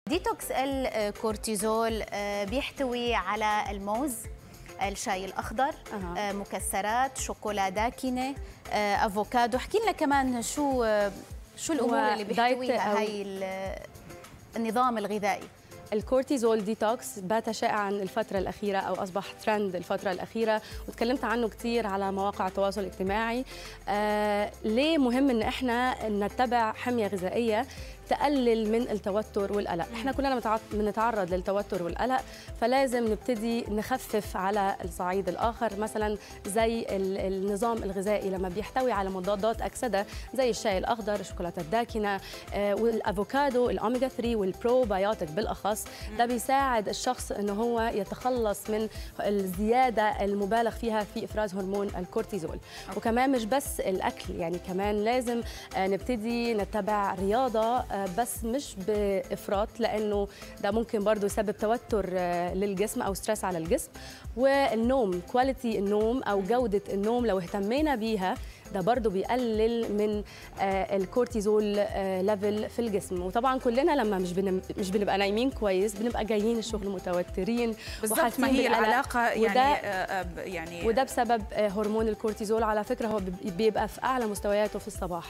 ديتوكس الكورتيزول آه، بيحتوي على الموز الشاي الاخضر أها. آه، مكسرات شوكولا داكنه آه، افوكادو احكي لنا كمان شو آه، شو الامور هو اللي دايت بيحتويها أو- هاي ال- النظام الغذائي الكورتيزول ديتوكس بات شائعا الفترة الأخيرة أو أصبح ترند الفترة الأخيرة وتكلمت عنه كثير على مواقع التواصل الاجتماعي آه ليه مهم إن إحنا نتبع حمية غذائية تقلل من التوتر والقلق احنا كلنا متع- بنتعرض للتوتر والقلق فلازم نبتدي نخفف على الصعيد الآخر مثلا زي ال- النظام الغذائي لما بيحتوي على مضادات أكسدة زي الشاي الأخضر الشوكولاتة الداكنة آه، والافوكادو الاوميجا 3 والبروبايوتيك بالاخص ده بيساعد الشخص انه هو يتخلص من الزياده المبالغ فيها في افراز هرمون الكورتيزول وكمان مش بس الاكل يعني كمان لازم آه، نبتدي نتبع رياضه آه، بس مش بافراط لانه ده ممكن برضو يسبب توتر آه، للجسم او ستريس على الجسم والنوم كواليتي النوم او جوده النوم لو اهتمينا بيها ده برضو بيقلل من آه، الكورتيزول آه، ليفل في الجسم وطبعا كلنا لما مش بنم مش بنبقى نايمين كويس بنبقى جايين الشغل متوترين بالضبط وحاسين ما هي بالقلق. العلاقه يعني وده آه، آه، ب- يعني وده بسبب آه، هرمون الكورتيزول على فكره هو بيبقى في اعلى مستوياته في الصباح